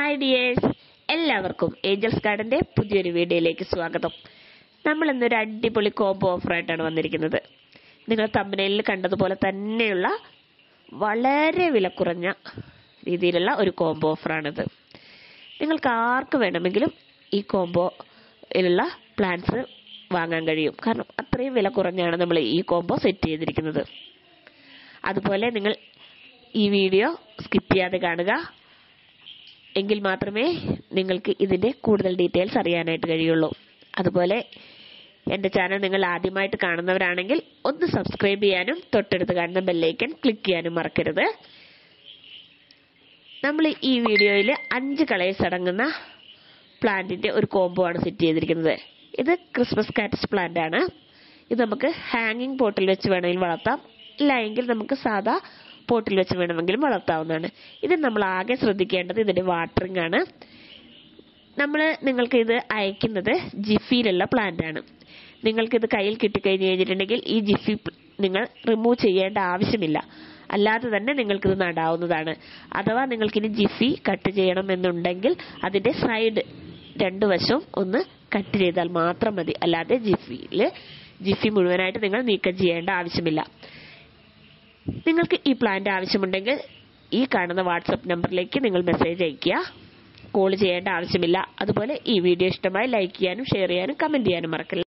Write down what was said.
hi dears എല്ലാവർക്കും Angels ഗാർഡന്റെ പുതിയൊരു വീഡിയോയിലേക്ക് സ്വാഗതം നമ്മൾ ഇന്നൊരു അടിപൊളി കോംബോ ഓഫറായിട്ടാണ് വന്നിരിക്കുന്നത് നിങ്ങൾ തമ്പനയിൽ കണ്ടതുപോലെ തന്നെയുള്ള വളരെ വില കുറഞ്ഞ രീതിയിലുള്ള ഒരു കോംബോ ഓഫറാണിത് നിങ്ങൾക്ക് ആർക്ക് വേണമെങ്കിലും ഈ കോംബോയിലുള്ള പ്ലാൻസ് വാങ്ങാൻ കഴിയും കാരണം അത്രയും വില കുറഞ്ഞാണ് നമ്മൾ ഈ കോംബോ സെറ്റ് ചെയ്തിരിക്കുന്നത് അതുപോലെ നിങ്ങൾ ഈ വീഡിയോ സ്കിപ്പ് ചെയ്യാതെ കാണുക എങ്കിൽ മാത്രമേ നിങ്ങൾക്ക് ഇതിന്റെ കൂടുതൽ ഡീറ്റെയിൽസ് അറിയാനായിട്ട് കഴിയുള്ളൂ അതുപോലെ എൻ്റെ ചാനൽ നിങ്ങൾ ആദ്യമായിട്ട് കാണുന്നവരാണെങ്കിൽ ഒന്ന് സബ്സ്ക്രൈബ് ചെയ്യാനും തൊട്ടടുത്ത് കാണുന്ന ബെല്ലൈക്കൻ ക്ലിക്ക് ചെയ്യാനും മറക്കരുത് നമ്മൾ ഈ വീഡിയോയിൽ അഞ്ച് കളേഴ്സ് അടങ്ങുന്ന പ്ലാന്റിന്റെ ഒരു കോംബോ ആണ് സെറ്റ് ചെയ്തിരിക്കുന്നത് ഇത് ക്രിസ്മസ് കാറ്റസ് പ്ലാന്റ് ആണ് ഇത് നമുക്ക് ഹാങ്ങിങ് പോട്ടിൽ വെച്ച് വേണമെങ്കിൽ വളർത്താം ഇല്ല എങ്കിൽ നമുക്ക് സാധാ പോട്ടിൽ വെച്ച് വേണമെങ്കിലും വളർത്താവുന്നതാണ് ഇത് നമ്മൾ ആകെ ശ്രദ്ധിക്കേണ്ടത് ഇതിന്റെ വാട്ടറിംഗ് ആണ് നമ്മൾ നിങ്ങൾക്ക് ഇത് അയക്കുന്നത് ജിഫിയിലുള്ള പ്ലാന്റ് ആണ് നിങ്ങൾക്ക് ഇത് കയ്യിൽ കിട്ടിക്കഴിഞ്ഞ് കഴിഞ്ഞിട്ടുണ്ടെങ്കിൽ ഈ ജിഫി നിങ്ങൾ റിമൂവ് ചെയ്യേണ്ട ആവശ്യമില്ല അല്ലാതെ തന്നെ നിങ്ങൾക്കിത് നടാവുന്നതാണ് അഥവാ നിങ്ങൾക്കിനി ജിഫി കട്ട് ചെയ്യണമെന്നുണ്ടെങ്കിൽ അതിന്റെ സൈഡ് രണ്ടു വശവും ഒന്ന് കട്ട് ചെയ്താൽ മാത്രം മതി അല്ലാതെ ജിഫിയിൽ ജിഫി മുഴുവനായിട്ട് നിങ്ങൾ നീക്കം ചെയ്യേണ്ട ആവശ്യമില്ല നിങ്ങൾക്ക് ഈ പ്ലാന്റ് ആവശ്യമുണ്ടെങ്കിൽ ഈ കാണുന്ന വാട്സപ്പ് നമ്പറിലേക്ക് നിങ്ങൾ മെസ്സേജ് അയയ്ക്കുക കോൾ ചെയ്യേണ്ട ആവശ്യമില്ല അതുപോലെ ഈ വീഡിയോ ഇഷ്ടമായി ലൈക്ക് ചെയ്യാനും ഷെയർ ചെയ്യാനും കമന്റ് ചെയ്യാനും മറക്കല്ല